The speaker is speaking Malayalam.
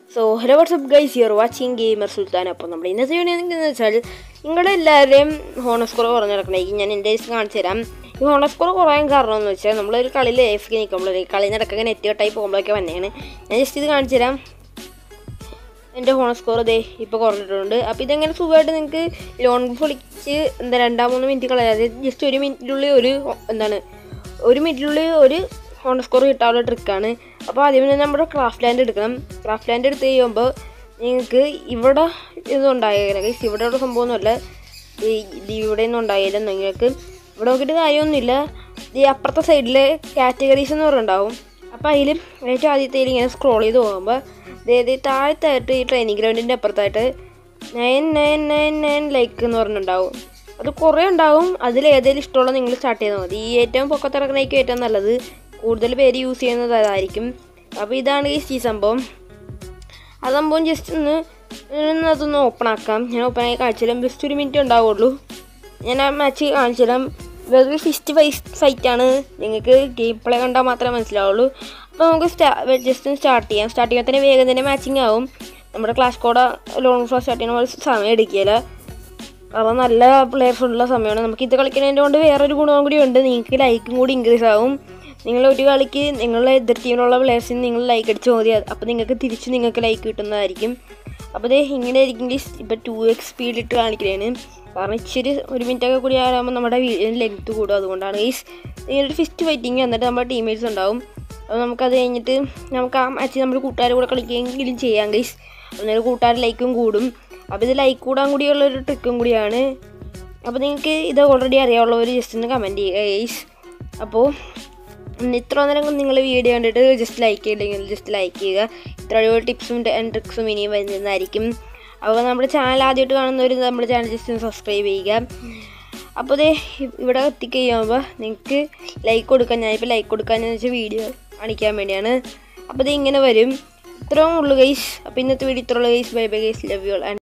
so hello what's up guys your watching gamer Sultan അപ്പോൾ നമ്മുടെ ഇന്നത്തെ വീഡിയോ എന്താണെന്ന് വെച്ചാൽ നിങ്ങളുടെ എല്ലാവരെയും ഹോണർ സ്കോർ കുറഞ്ഞ് നടക്കണമെങ്കിൽ ഞാൻ എൻ്റെ കാണിച്ചു തരാം ഈ ഹോണർ സ്കോർ കുറയാൻ കാരണം എന്ന് വെച്ചാൽ നമ്മളൊരു കളിയിൽ ലൈഫ് നിൽക്കുമ്പോൾ കളി നടക്കുക നെറ്റ് കട്ടായി പോകുമ്പോഴൊക്കെ വന്നെയാണ് ഞാൻ ജസ്റ്റ് ഇത് കാണിച്ചു തരാം എൻ്റെ ഹോണർ സ്കോർ ഇതേ ഇപ്പോൾ കുറഞ്ഞിട്ടുണ്ട് അപ്പോൾ ഇതെങ്ങനെ സുഖമായിട്ട് നിങ്ങൾക്ക് ലോൺ പൊളിച്ച് എന്താ രണ്ടാം മൂന്ന് മിനിറ്റ് കളയാതെ ജസ്റ്റ് ഒരു മിനിറ്റിനുള്ളിൽ ഒരു ഹോ- എന്താണ് ഒരു മിനിറ്റിനുള്ളിൽ ഒരു ഹോണർ സ്കോർ കിട്ടാനുള്ള ട്രിക്കാണ് അപ്പോൾ ആദ്യം തന്നെ നമ്മുടെ ക്രാഫ്റ്റ് ലാൻഡ് എടുക്കണം ക്രാഫ്റ്റ് ലാൻഡ് എടുത്ത് കഴിയുമ്പോൾ നിങ്ങൾക്ക് ഇവിടെ ഇതൊന്നും ഉണ്ടാകില്ല ഗൈസ് ഇവിടെ ഉള്ള സംഭവമൊന്നുമല്ല ഈ ഇത് ഇവിടെ ഒന്നും ഉണ്ടാകില്ല നിങ്ങൾക്ക് ഇവിടെ നോക്കിയിട്ട് കാര്യമൊന്നുമില്ല ഈ അപ്പുറത്തെ സൈഡിൽ കാറ്റഗറീസ് എന്ന് പറഞ്ഞിട്ടുണ്ടാവും അപ്പോൾ അതിൽ ഏറ്റവും ആദ്യത്തെ ഇങ്ങനെ സ്ക്രോൾ ചെയ്ത് പോകുമ്പോൾ അതായത് താഴത്തായിട്ട് ഈ ട്രെയിനിങ് ഗ്രൗണ്ടിൻ്റെ അപ്പുറത്തായിട്ട് nine nine nine nine like എന്ന് പറഞ്ഞിട്ടുണ്ടാവും അത് കുറേ ഉണ്ടാവും അതിൽ ഏതെങ്കിലും ഇഷ്ടമുള്ള നിങ്ങൾ സ്റ്റാർട്ട് ചെയ്താൽ മതി ഈ ഏറ്റവും പൊക്കത്തിറക്കണേക്കും ഏറ്റവും നല്ലത് കൂടുതൽ പേര് യൂസ് ചെയ്യുന്നത് അതായിരിക്കും അപ്പോൾ ഇതാണ് ഈ ഈ സംഭവം ആ സംഭവം ജസ്റ്റ് ഒന്ന് ഒന്ന് അതൊന്ന് ഓപ്പൺ ആക്കാം ഞാൻ ഓപ്പൺ ആയി കാണിച്ചാലും ജസ്റ്റ് ഒരു മിനിറ്റ് ഉണ്ടാവുള്ളൂ ഞാൻ ആ മാച്ച് കാണിച്ചാലും വെറുതെ ഫിസ്റ്റ് ഫൈസ് ഫൈറ്റാണ് നിങ്ങൾക്ക് ഗെയിം പ്ലേ കണ്ടാൽ മാത്രമേ മനസ്സിലാവുള്ളൂ അപ്പോൾ നമുക്ക് സ്റ്റാ ജസ്റ്റ് ഒന്ന് സ്റ്റാർട്ട് ചെയ്യാം സ്റ്റാർട്ട് ചെയ്യുമ്പോൾ തന്നെ വേഗം തന്നെ മാച്ചിങ് ആവും നമ്മുടെ ക്ലാസ് കോഡ ലോൺ ഫ്ലോ സ്റ്റാർട്ട് ചെയ്യുന്ന പോലെ സമയം എടുക്കില്ല കാരണം നല്ല പ്ലെയേഴ്സ് ഉള്ള സമയമാണ് നമുക്ക് ഇത് കളിക്കുന്നതിൻ്റെ കൊണ്ട് വേറൊരു ഗുണവും കൂടി ഉണ്ട് നിങ്ങൾക്ക് ലൈക്കും കൂടി ഇൻക്രീസ് ആവും നിങ്ങൾ ഒരു കളിക്ക് നിങ്ങളുടെ എതിർ ടീമിലുള്ള പ്ലെയേഴ്സിന് നിങ്ങൾ ലൈക്ക് അടിച്ച് മതി അപ്പോൾ നിങ്ങൾക്ക് തിരിച്ച് നിങ്ങൾക്ക് ലൈക്ക് കിട്ടുന്നതായിരിക്കും അപ്പോൾ ഇത് ഇങ്ങനെ ആയിരിക്കും ഇപ്പോൾ ടു എക്സ് സ്പീഡിലിട്ട് കാണിക്കുന്നതാണ് കാരണം ഇച്ചിരി ഒരു മിനിറ്റ് ഒക്കെ കൂടി ആകുമ്പോൾ നമ്മുടെ വീഡിയോ ലെങ്ത് കൂടും അതുകൊണ്ടാണ് ഈ നിങ്ങളുടെ ഫിസ്റ്റ് ഫൈറ്റിങ് എന്നിട്ട് നമ്മുടെ ടീമേറ്റ്സ് ഉണ്ടാവും അപ്പോൾ നമുക്കത് കഴിഞ്ഞിട്ട് നമുക്ക് ആ മാച്ച് നമ്മുടെ കൂട്ടുകാരുടെ കൂടെ കളിക്കുകയെങ്കിലും ചെയ്യാം ഗൈസ് അന്നേരം കൂട്ടുകാർ ലൈക്കും കൂടും അപ്പോൾ ഇത് ലൈക്ക് കൂടാൻ കൂടിയുള്ളൊരു ട്രിക്കും കൂടിയാണ് അപ്പോൾ നിങ്ങൾക്ക് ഇത് ഓൾറെഡി അറിയാവുള്ളവർ ജസ്റ്റ് ഒന്ന് കമൻറ്റ് ചെയ്യുക ഗൈസ് അപ്പോൾ ഉം, ഇത്ര നേരം നിങ്ങൾ വീഡിയോ കണ്ടിട്ട് ജസ്റ്റ് ലൈക്ക് ചെയ്തില്ലെങ്കിൽ ജസ്റ്റ് ലൈക്ക് ചെയ്യുക ഇത്ര അടിപൊളി ടിപ്സും ട്രിക്സും ഇനിയും വരുന്നതായിരിക്കും അപ്പോൾ നമ്മുടെ ചാനൽ ആദ്യമായിട്ട് കാണുന്നവർ നമ്മുടെ ചാനൽ ജസ്റ്റ് ഒന്ന് സബ്സ്ക്രൈബ് ചെയ്യുക അപ്പോൾ ദേ ഇ- ഇവിടെ എത്തിക്കഴിയുമ്പോൾ നിങ്ങൾക്ക് ലൈക്ക് കൊടുക്കാൻ ഞാനിപ്പോൾ ലൈക്ക് കൊടുക്കാൻ വെച്ചാൽ വീഡിയോ കാണിക്കാൻ വേണ്ടിയാണ് അപ്പോൾ ഇത് ഇങ്ങനെ വരും ഇത്രയും ഉള്ളു ഗൈസ് അപ്പോൾ ഇന്നത്തെ വീഡിയോ ഇത്ര ഉള്ളു guys bye bye guys love you and